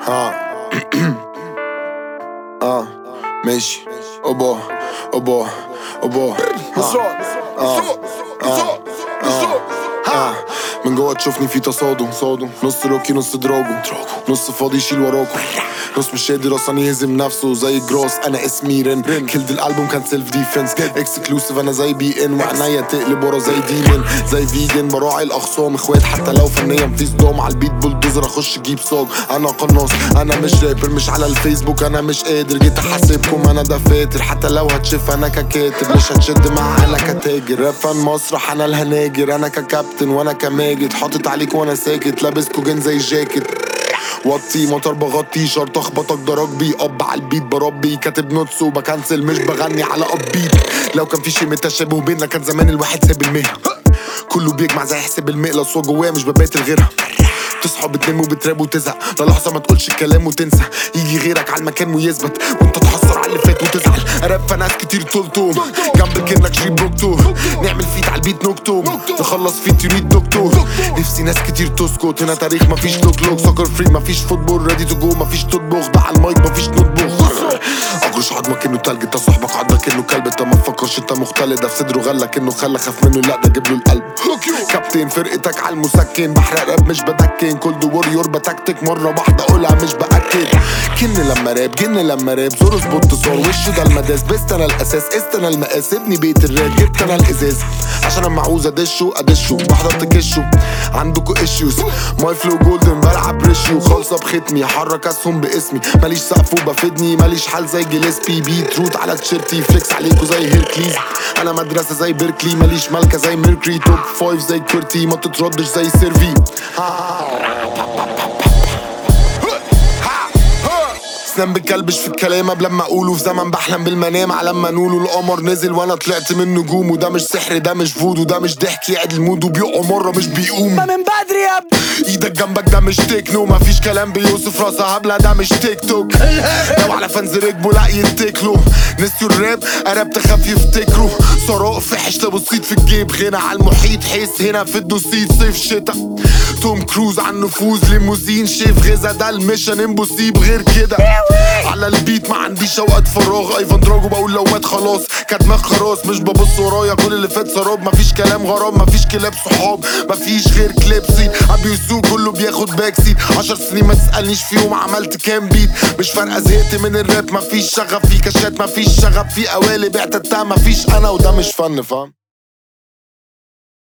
اه اه ماشي اوبا اوبا اوبا آه. آه. آه. آه. من جوه تشوفني في تصادم صادم نص روكي نص دراجو نص فاضي يشيل وراكم نص مش قادر اصلا يهزم نفسه زي جروس انا اسمي رن كيلد الالبوم كان سيلف ديفنس اكسكلوسيف انا زي بي ان وعنايا تقلب ورا زي ديمن زي فيجن براعي الاخصام اخوات حتى لو فنيا في صدام على البيت بولدوزر اخش اجيب صاج انا قناص انا مش رابر مش على الفيسبوك انا مش قادر جيت احاسبكم انا دفاتر حتى لو هتشوف انا ككاتب مش هتشد معايا انا كتاجر راب فن مسرح انا الهناجر انا ككابتن وانا كماجد حاطط عليك وانا ساكت لابس كوجين زي جاكيت وطي مطر بغطي شرط اخبطك ده رجبي اب على البيت بربي كاتب نوتس وبكنسل مش بغني على اب بيت لو كان في شيء متشابه بينا كان زمان الواحد ساب المهنه كله بيجمع زي حساب المقلص وجواه مش ببات غيرها تصحى بتنام وبتراب وتزهق للحظة ما تقولش الكلام وتنسى يجي غيرك على المكان ويثبت وانت تحسر على اللي فات وتزعل راب فناس كتير طولتهم جنبك انك شريب بوكتو نعمل فيت على البيت نكتم نخلص فيت يريد دكتور نفسي ناس كتير تسكت هنا تاريخ مفيش لوك لوك سكر فري مفيش فوتبول ريدي تو جو مفيش تطبخ ده على المايك مفيش نطبخ اجرش عضمك انه تلج انت صاحبك عضك انه كلب انت ما تفكرش انت مختلف ده في صدره غلك انه خلى خاف منه لا ده جيب له القلب كابتن فرقتك على المسكن بحرق راب مش بدكن كل دو ووريور بتكتك مره واحده اقولها مش باكد كن لما راب جن لما راب زور سبوت صور وشه ده المداس بست انا الاساس است انا المقاس ابني بيت الراب جبت انا الازاز عشان اما عاوز ادشه ادشه بحضر تكشه عندكوا ايشوز ماي فلو جولدن بلعب ريشيو خالصه بختمي حرك اسهم باسمي ماليش سقف وبفيدني ماليش حال زي جيلسبي بيت روت على تيشيرتي فليكس عليكوا زي هيركليز انا مدرسه زي بيركلي ماليش مالكه زي ميركوري توب فايف زي كورتي ما تتردش زي سيرفي سنان بكلبش في الكلام قبل ما اقوله في زمن بحلم بالمنام على ما نقوله القمر نزل وانا طلعت من نجوم وده مش سحر ده مش فودو ده مش ضحك يعد المود وبيقع مره مش بيقوم ما من بدري يا ابني ايدك جنبك ده مش تكنو مفيش كلام بيوصف راسها هبله ده مش تيك توك لو على فانز ركبوا لا يتكلوا نسيوا الراب اراب تخاف يفتكروا ثراء فحش تبصيت في الجيب غنى على المحيط حيس هنا في الدوسيت صيف شتا توم كروز على النفوذ ليموزين شيف غزا ده الميشن امبوسيب غير كده على البيت ما عنديش اوقات فراغ ايفان دراجو بقول لو مات خلاص كدماغ خلاص مش ببص ورايا كل اللي فات سراب مفيش كلام غرام مفيش كلاب صحاب مفيش غير كليبسي ابي يسوق كله بياخد باك سيت عشر سنين ما تسالنيش فيهم عملت كام بيت مش فارقه زهقت من الراب مفيش شغف في كاشات مفيش شغف في قوالب اعتدتها مفيش انا وده مش فن فاهم